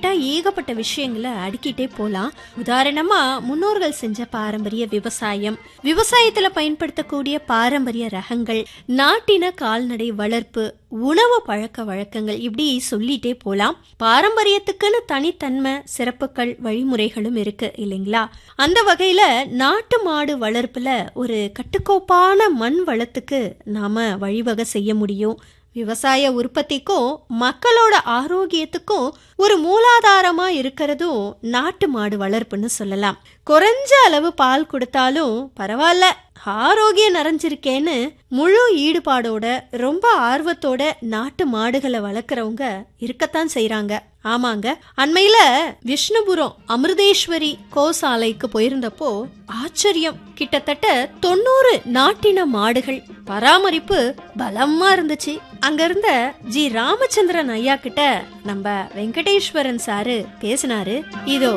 கேட்டா ஏகப்பட்ட விஷயங்களை அடுக்கிட்டே போலாம் உதாரணமா முன்னோர்கள் செஞ்ச பாரம்பரிய விவசாயம் விவசாயத்துல பயன்படுத்தக்கூடிய பாரம்பரிய ரகங்கள் நாட்டின கால்நடை வளர்ப்பு உணவு பழக்க வழக்கங்கள் இப்படி சொல்லிட்டே போலாம் பாரம்பரியத்துக்குன்னு தனித்தன்மை சிறப்புகள் வழிமுறைகளும் இருக்கு இல்லைங்களா அந்த வகையில நாட்டு மாடு வளர்ப்புல ஒரு கட்டுக்கோப்பான மண் வளத்துக்கு நாம வழிவகை செய்ய முடியும் விவசாய உற்பத்திக்கும் மக்களோட ஆரோக்கியத்துக்கும் ஒரு மூலாதாரமா இருக்கிறதும் நாட்டு மாடு வளர்ப்புன்னு சொல்லலாம் குறைஞ்ச அளவு பால் கொடுத்தாலும் பரவாயில்ல ஆரோக்கியம் நிறைஞ்சிருக்கேன்னு முழு ஈடுபாடோட ரொம்ப ஆர்வத்தோட நாட்டு மாடுகளை வளர்க்குறவங்க இருக்கத்தான் செய்றாங்க ஆமாங்க அண்மையில விஷ்ணுபுரம் அமிர்தேஸ்வரி கோசாலைக்கு போயிருந்தப்போ ஆச்சரியம் கிட்டத்தட்ட தொண்ணூறு நாட்டின மாடுகள் பராமரிப்பு பலமா இருந்துச்சு அங்க இருந்த ஜி ராமச்சந்திரன் ஐயா கிட்ட நம்ம வெங்கடேஸ்வரன் சாரு பேசினாரு இதோ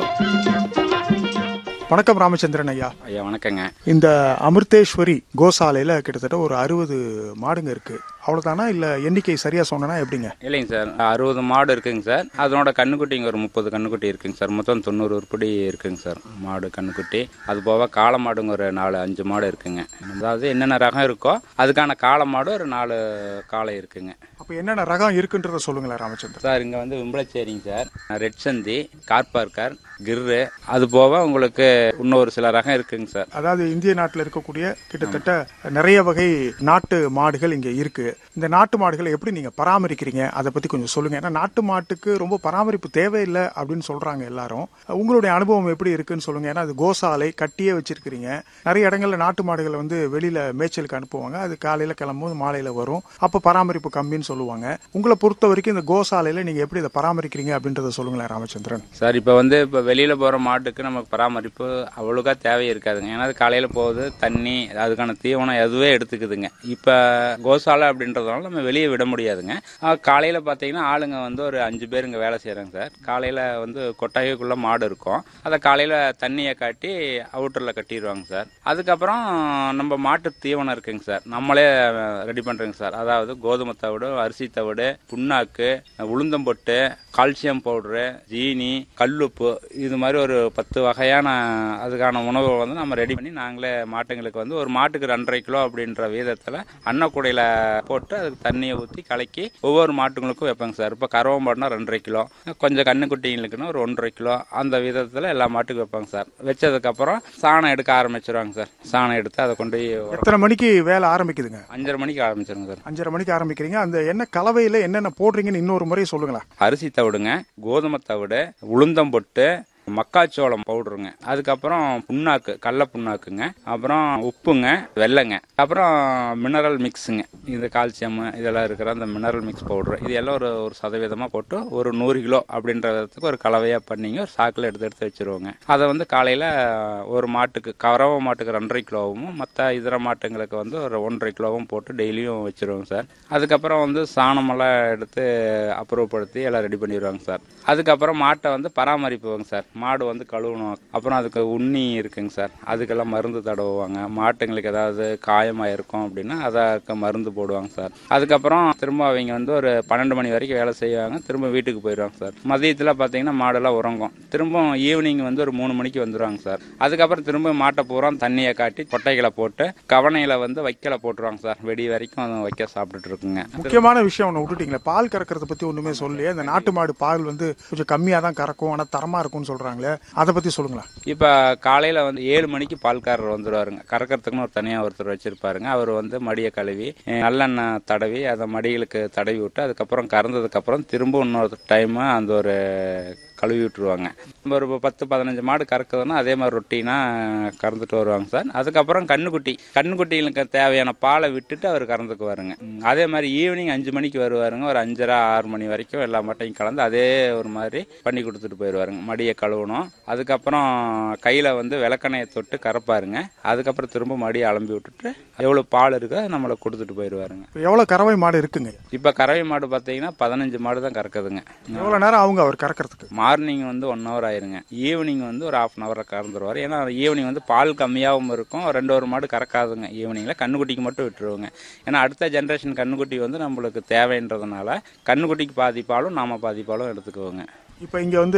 வணக்கம் ராமச்சந்திரன் ஐயா ஐயா வணக்கங்க இந்த அமிர்தேஸ்வரி கோசாலையில கிட்டத்தட்ட ஒரு அறுபது மாடுங்க இருக்கு அவ்வளவுதானா இல்ல எண்ணிக்கை சரியா சொன்னா எப்படிங்க இல்லைங்க சார் அறுபது மாடு இருக்குங்க சார் அதனோட கண்ணுக்குட்டிங்க ஒரு முப்பது கண்ணுக்குட்டி இருக்குங்க சார் மொத்தம் தொண்ணூறு உருப்படி இருக்குங்க சார் மாடு கண்ணுக்குட்டி அது போக காளை மாடுங்க ஒரு நாலு அஞ்சு மாடு இருக்குங்க அதாவது என்னென்ன ரகம் இருக்கோ அதுக்கான காளை மாடு ஒரு நாலு காளை இருக்குங்க அப்ப என்னென்ன ரகம் இருக்குன்றத சொல்லுங்களேன் ராமச்சந்திரன் சார் இங்கே வந்து விம்பளச்சேரிங்க சார் ரெட் சந்தி கார்பார்க்கர் கிர்ரு அது போக உங்களுக்கு இன்னொரு சில ரகம் இருக்குங்க சார் அதாவது இந்திய நாட்டில் இருக்கக்கூடிய கிட்டத்தட்ட நிறைய வகை நாட்டு மாடுகள் இங்க இருக்கு இந்த நாட்டு மாடுகளை எப்படி நீங்க பராமரிக்கிறீங்க அதை பத்தி கொஞ்சம் சொல்லுங்க ஏன்னா நாட்டு மாட்டுக்கு ரொம்ப பராமரிப்பு தேவையில்லை அப்படின்னு சொல்றாங்க எல்லாரும் உங்களுடைய அனுபவம் எப்படி இருக்குன்னு சொல்லுங்க ஏன்னா அது கோசாலை கட்டியே வச்சிருக்கிறீங்க நிறைய இடங்கள்ல நாட்டு மாடுகளை வந்து வெளியில மேய்ச்சலுக்கு அனுப்புவாங்க அது காலையில கிளம்பும்போது மாலையில வரும் அப்ப பராமரிப்பு கம்மின்னு சொல்லுவாங்க உங்களை பொறுத்த வரைக்கும் இந்த கோசாலையில நீங்க எப்படி இதை பராமரிக்கிறீங்க அப்படின்றத சொல்லுங்களேன் ராமச்சந்திரன் சார் இப்போ வந்து இப்போ வெளியில் போகிற மாட்டுக்கு நமக்கு பராமரிப்பு அவ்வளோக்கா தேவை இருக்காதுங்க ஏன்னா அது காலையில் போகுது தண்ணி அதுக்கான தீவனம் எதுவே எடுத்துக்குதுங்க இப்போ கோசாலை அப்படின்றதுனால நம்ம வெளியே விட முடியாதுங்க காலையில் பார்த்தீங்கன்னா ஆளுங்க வந்து ஒரு அஞ்சு பேர் இங்கே வேலை செய்கிறாங்க சார் காலையில் வந்து கொட்டாய்க்குள்ளே மாடு இருக்கும் அதை காலையில் தண்ணியை காட்டி அவுட்டரில் கட்டிடுவாங்க சார் அதுக்கப்புறம் நம்ம மாட்டு தீவனம் இருக்குங்க சார் நம்மளே ரெடி பண்ணுறோங்க சார் அதாவது கோதுமை தவிடு அரிசி தவிடு புண்ணாக்கு உளுந்தம்பொட்டு கால்சியம் பவுடரு ஜீனி கல்லுப்பு இது மாதிரி ஒரு பத்து வகையான அதுக்கான உணவு வந்து நம்ம ரெடி பண்ணி நாங்களே மாட்டுங்களுக்கு வந்து ஒரு மாட்டுக்கு ரெண்டரை கிலோ அப்படின்ற வீதத்தில் அன்னக்கூடையில் போட்டு அதுக்கு தண்ணியை ஊற்றி கலக்கி ஒவ்வொரு மாட்டுங்களுக்கும் வைப்பேங்க சார் இப்போ கறவை மாடுனா ரெண்டரை கிலோ கொஞ்சம் கண்ணுக்குட்டிங்களுக்குன்னா ஒரு ஒன்றரை கிலோ அந்த விதத்தில் எல்லா மாட்டுக்கும் வைப்பாங்க சார் வச்சதுக்கப்புறம் சாணம் எடுக்க ஆரம்பிச்சிருவாங்க சார் சாணம் எடுத்து அதை கொண்டு போய் உரம் எத்தனை மணிக்கு வேலை ஆரம்பிக்குதுங்க அஞ்சரை மணிக்கு ஆரம்பிச்சிருங்க சார் அஞ்சரை மணிக்கு ஆரம்பிக்கிறீங்க அந்த என்ன கலவையில என்னென்ன போடுறீங்கன்னு இன்னொரு முறை சொல்லுங்களேன் அரிசி தவிடுங்க கோதுமை தவிடு உளுந்தம் பொட்டு மக்காச்சோளம் பவுடருங்க அதுக்கப்புறம் புண்ணாக்கு கடல புண்ணாக்குங்க அப்புறம் உப்புங்க வெள்ளைங்க அப்புறம் மினரல் மிக்ஸுங்க இந்த கால்சியம் இதெல்லாம் இருக்கிற அந்த மினரல் மிக்ஸ் பவுடர் இது எல்லாம் ஒரு ஒரு சதவீதமாக போட்டு ஒரு நூறு கிலோ அப்படின்ற விதத்துக்கு ஒரு கலவையாக பண்ணிங்க ஒரு சாக்கில் எடுத்து எடுத்து வச்சிருவோங்க அதை வந்து காலையில் ஒரு மாட்டுக்கு கறவை மாட்டுக்கு ரெண்டரை கிலோவும் மற்ற இதர மாட்டுங்களுக்கு வந்து ஒரு ஒன்றரை கிலோவும் போட்டு டெய்லியும் வச்சிருவோங்க சார் அதுக்கப்புறம் வந்து சாணமெல்லாம் எடுத்து அப்புறப்படுத்தி எல்லாம் ரெடி பண்ணிடுவாங்க சார் அதுக்கப்புறம் மாட்டை வந்து பராமரிப்புவாங்க சார் மாடு வந்து கழுவணும் அப்புறம் அதுக்கு உண்ணி இருக்குங்க சார் அதுக்கெல்லாம் மருந்து தடவுவாங்க மாட்டுங்களுக்கு ஏதாவது காயமாக இருக்கும் அப்படின்னா அதற்கு மருந்து போடுவாங்க சார் அதுக்கப்புறம் திரும்ப அவங்க வந்து ஒரு பன்னெண்டு மணி வரைக்கும் வேலை செய்வாங்க திரும்ப வீட்டுக்கு போயிடுவாங்க சார் மதியத்தில் பார்த்தீங்கன்னா மாடெல்லாம் உறங்கும் திரும்ப ஈவினிங் வந்து ஒரு மூணு மணிக்கு வந்துடுவாங்க சார் அதுக்கப்புறம் திரும்ப மாட்டை பூரா தண்ணியை காட்டி கொட்டைகளை போட்டு கவனையில் வந்து வைக்கல போட்டுருவாங்க சார் வெடி வரைக்கும் அது வைக்க சாப்பிட்டுட்டு இருக்குங்க முக்கியமான விஷயம் ஒன்று விட்டுட்டீங்களே பால் கறக்கிறத பத்தி ஒண்ணுமே சொல்லலையே இந்த நாட்டு மாடு பால் வந்து கொஞ்சம் கம்மியா தான் கறக்கும் ஆனா தரமா இருக்கும்னு சொல்றாங்களே அதை பத்தி சொல்லுங்களேன் இப்போ காலையில் வந்து ஏழு மணிக்கு பால்காரர் வந்துடுவாருங்க கறக்கிறதுக்குன்னு ஒரு தனியாக ஒருத்தர் வச்சிருப்பாருங்க அவர் வந்து மடியை கழுவி அஹ், நல்லெண்ணெய் தடவி அதை மடிகளுக்கு தடவி விட்டு அதுக்கப்புறம் கறந்ததுக்கப்புறம் திரும்ப இன்னொரு டைம் அந்த ஒரு கழுவி விட்டுருவாங்க நம்ம ஒரு பத்து பதினஞ்சு மாடு கறக்குதுன்னா அதே மாதிரி ரொட்டீனாக கறந்துட்டு வருவாங்க சார் அதுக்கப்புறம் கண்ணுக்குட்டி கண்ணுக்குட்டிகளுக்கு தேவையான பாலை விட்டுட்டு அவர் கறந்துக்குவாருங்க ம், அதே மாதிரி ஈவினிங் அஞ்சு மணிக்கு வருவாருங்க ஒரு அஞ்சரை ஆறு மணி வரைக்கும் எல்லா மாட்டையும் கலந்து அதே ஒரு மாதிரி பண்ணி கொடுத்துட்டு போயிடுவாருங்க மடியை கழுவணும் அதுக்கப்புறம் கையில் வந்து விளக்கணையை தொட்டு கறப்பாருங்க அதுக்கப்புறம் திரும்ப மடியை அலம்பி விட்டுட்டு எவ்வளோ பால் இருக்கோ அதை நம்மளை கொடுத்துட்டு போயிடுவாருங்க இப்ப எவ்வளவு கறவை மாடு இருக்குங்க இப்போ கறவை மாடு பார்த்தீங்கன்னா பதினஞ்சு மாடு தான் கறக்குதுங்க எவ்வளவு நேரம் அவங்க அவர் கறக்கிறதுக்கு மார்னிங் வந்து ஒன் ஹவர் ஆயிருங்க ஈவினிங் வந்து ஒரு ஹாஃப் அன் ஹவரில் கறந்துருவார் ஏன்னா ஈவினிங் வந்து பால் கம்மியாகவும் இருக்கும் ரெண்டு ஒரு மாடு கறக்காதுங்க ஈவினிங்கில் கண்ணுக்குட்டிக்கு மட்டும் விட்டுருவோங்க ஏன்னா அடுத்த ஜென்ரேஷன் கண்ணுக்குட்டி வந்து நம்மளுக்கு தேவைன்றதுனால கண்ணுக்குட்டிக்கு பாதி பாலும் நாம பாதி பாலும் எடுத்துக்குவோங்க இப்ப இங்க வந்து